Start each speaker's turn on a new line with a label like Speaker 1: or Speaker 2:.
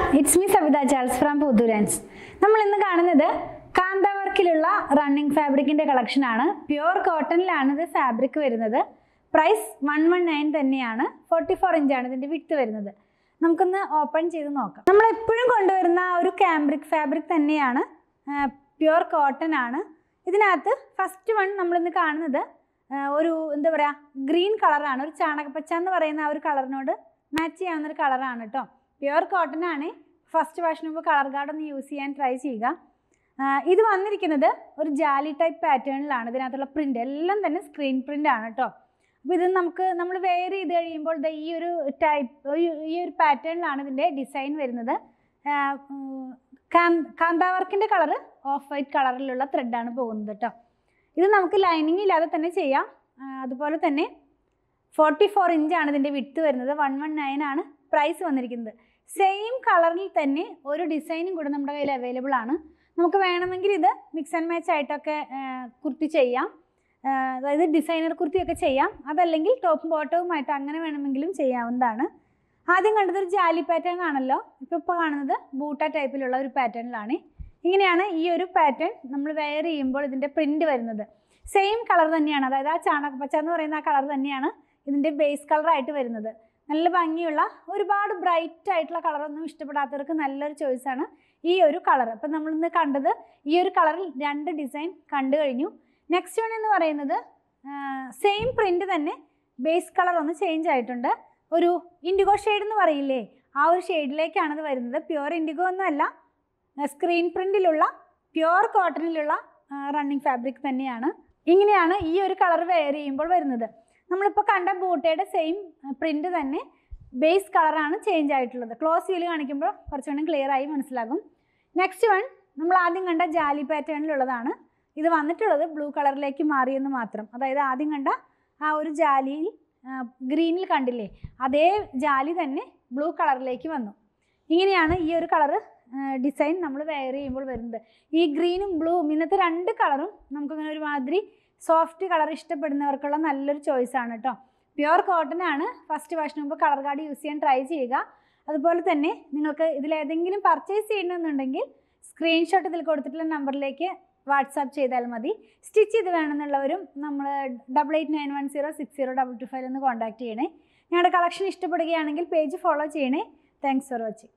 Speaker 1: it's me Savitha Charles from Puthurans നമ്മൾ ഇന്ന് കാണുന്നത് കാന്ത വർക്കിലുള്ള റണ്ണിങ് ഫാബ്രിക്കിന്റെ കളക്ഷൻ ആണ് പ്യുവർ കോട്ടണിലാണ് ഇത് ഫാബ്രിക് വരുന്നത് പ്രൈസ് വൺ വൺ നയൻ തന്നെയാണ് ഫോർട്ടി ഫോർ ഇഞ്ചാണ് ഇതിന്റെ വിട്ട് വരുന്നത് നമുക്കൊന്ന് ഓപ്പൺ ചെയ്ത് നോക്കാം നമ്മൾ എപ്പോഴും കൊണ്ടുവരുന്ന ആ ഒരു ക്യാമ്പ്രിക് ഫാബ്രിക് തന്നെയാണ് പ്യുവർ കോട്ടൺ ആണ് ഇതിനകത്ത് ഫസ്റ്റ് വൺ നമ്മളിന്ന് കാണുന്നത് ആ, ഒരു എന്താ പറയുക ഗ്രീൻ കളറാണ് ഒരു ചാണകപ്പച്ച എന്ന് പറയുന്ന ആ ഒരു കളറിനോട് മാച്ച് ചെയ്യാവുന്ന ഒരു കളറാണ് കേട്ടോ പ്യുവർ കോട്ടൺ ആണ് ഫസ്റ്റ് വാഷിന് മുമ്പ് കളർ ഗാർഡ് ഒന്ന് യൂസ് ചെയ്യാൻ ട്രൈ ചെയ്യുക ആ, ഇത് വന്നിരിക്കുന്നത് ഒരു ജാലി ടൈപ്പ് പാറ്റേണിലാണ് ഇതിനകത്തുള്ള പ്രിൻ്റ് എല്ലാം തന്നെ സ്ക്രീൻ പ്രിൻ്റ് ആണ് കേട്ടോ അപ്പോൾ ഇത് നമുക്ക് നമ്മൾ വെയർ ചെയ്ത് കഴിയുമ്പോൾ ദേ ഈ ഒരു ടൈപ്പ് ഈ ഒരു പാറ്റേണിലാണ് ഇതിൻ്റെ ഡിസൈൻ വരുന്നത് ആ, ഉം, കാന്ത കാന്താവർക്കിൻ്റെ കളറ് ഓഫ് വൈറ്റ് കളറിലുള്ള ത്രെഡാണ് പോകുന്നത് കേട്ടോ ഇത് നമുക്ക് ലൈനിങ് ഇല്ലാതെ തന്നെ ചെയ്യാം ആ, അതുപോലെ തന്നെ ഫോർട്ടി ഫോർ ഇഞ്ചാണ് ഇതിൻ്റെ വിട്ട് വരുന്നത് വൺ വൺ നയൻ ആണ് പ്രൈസ് വന്നിരിക്കുന്നത് സെയിം കളറിൽ തന്നെ ഒരു ഡിസൈനും കൂടെ നമ്മുടെ കയ്യിൽ അവൈലബിൾ ആണ് നമുക്ക് വേണമെങ്കിൽ ഇത് മിക്സ് ആൻഡ് മാച്ച് ആയിട്ടൊക്കെ ആ, കുർത്തി ചെയ്യാം ആ, അതായത് ഡിസൈനർ കുർത്തിയൊക്കെ ചെയ്യാം അതല്ലെങ്കിൽ ടോപ്പും ബോട്ടവുമായിട്ട് അങ്ങനെ വേണമെങ്കിലും ചെയ്യാവുന്നതാണ് ആദ്യം കണ്ടത് ഒരു ജാലി പാറ്റേൺ ആണല്ലോ ഇപ്പോൾ ഇപ്പോൾ കാണുന്നത് ബൂട്ട ടൈപ്പിലുള്ള ഒരു പാറ്റേണിലാണ് ഇങ്ങനെയാണ് ഈ ഒരു പാറ്റേൺ നമ്മൾ വെയർ ചെയ്യുമ്പോൾ ഇതിൻ്റെ പ്രിൻ്റ് വരുന്നത് സെയിം കളർ തന്നെയാണ് അതായത് ആ ചാണകപ്പച്ച എന്ന് പറയുന്ന ആ കളർ തന്നെയാണ് ഇതിൻ്റെ ബേസ് കളറായിട്ട് വരുന്നത് നല്ല ഭംഗിയുള്ള ഒരുപാട് ബ്രൈറ്റ് ആയിട്ടുള്ള കളറൊന്നും ഇഷ്ടപ്പെടാത്തവർക്ക് നല്ലൊരു ചോയ്സാണ് ഈ ഒരു കളർ അപ്പം നമ്മളിന്ന് കണ്ടത് ഈ ഒരു കളറിൽ രണ്ട് ഡിസൈൻ കണ്ടു കഴിഞ്ഞു നെക്സ്റ്റ് വൺ എന്ന് പറയുന്നത് സെയിം പ്രിൻ്റ് തന്നെ ബേസ് കളർ ഒന്ന് ചേഞ്ച് ആയിട്ടുണ്ട് ഒരു ഇൻഡിഗോ ഷെയ്ഡ് എന്ന് പറയില്ലേ ആ ഒരു ഷെയ്ഡിലേക്കാണ് ഇത് വരുന്നത് പ്യുവർ ഇൻഡിഗോ ഒന്നുമല്ല സ്ക്രീൻ പ്രിൻറ്റിലുള്ള പ്യുവർ കോട്ടണിലുള്ള റണ്ണിങ് ഫാബ്രിക് തന്നെയാണ് ഇങ്ങനെയാണ് ഈ ഒരു കളർ വെയർ ചെയ്യുമ്പോൾ വരുന്നത് നമ്മളിപ്പോൾ കണ്ട ബൂട്ടയുടെ സെയിം പ്രിൻ്റ് തന്നെ ബേസ് കളറാണ് ചേഞ്ച് ആയിട്ടുള്ളത് ക്ലോസ് വ്യൂല് കാണിക്കുമ്പോൾ കുറച്ചുകൂടി ക്ലിയർ ആയി മനസ്സിലാകും നെക്സ്റ്റ് വൺ നമ്മൾ ആദ്യം കണ്ട ജാലി പാറ്റേണിലുള്ളതാണ് ഇത് വന്നിട്ടുള്ളത് ബ്ലൂ കളറിലേക്ക് മാറിയെന്ന് മാത്രം അതായത് ആദ്യം കണ്ട ആ ഒരു ജാലിയിൽ ഗ്രീനിൽ കണ്ടില്ലേ അതേ ജാലി തന്നെ ബ്ലൂ കളറിലേക്ക് വന്നു ഇങ്ങനെയാണ് ഈ ഒരു കളറ് ഡിസൈൻ നമ്മൾ വെയർ ചെയ്യുമ്പോൾ വരുന്നത് ഈ ഗ്രീനും ബ്ലൂവും ഇന്നത്തെ രണ്ട് കളറും നമുക്കിങ്ങനെ ഒരുമാതിരി സോഫ്റ്റ് കളർ ഇഷ്ടപ്പെടുന്നവർക്കുള്ള നല്ലൊരു ചോയ്സ് ആണ് കേട്ടോ പ്യുവർ കോട്ടൺ ആണ് ഫസ്റ്റ് വാഷിന് മുമ്പ് കളർ കാർഡ് യൂസ് ചെയ്യാൻ ട്രൈ ചെയ്യുക അതുപോലെ തന്നെ നിങ്ങൾക്ക് ഇതിലേതെങ്കിലും പർച്ചേസ് ചെയ്യണമെന്നുണ്ടെങ്കിൽ സ്ക്രീൻഷോട്ട് ഇതിൽ കൊടുത്തിട്ടുള്ള നമ്പറിലേക്ക് വാട്സാപ്പ് ചെയ്താൽ മതി സ്റ്റിച്ച് ചെയ്ത് വേണമെന്നുള്ളവരും നമ്മൾ double eight nine one zero six zero double two five ഒന്ന് കോൺടാക്ട് ചെയ്യണേ ഞങ്ങളുടെ കളക്ഷൻ ഇഷ്ടപ്പെടുകയാണെങ്കിൽ പേജ് ഫോളോ ചെയ്യണേ താങ്ക്സ് ഫോർ വാച്ചിങ്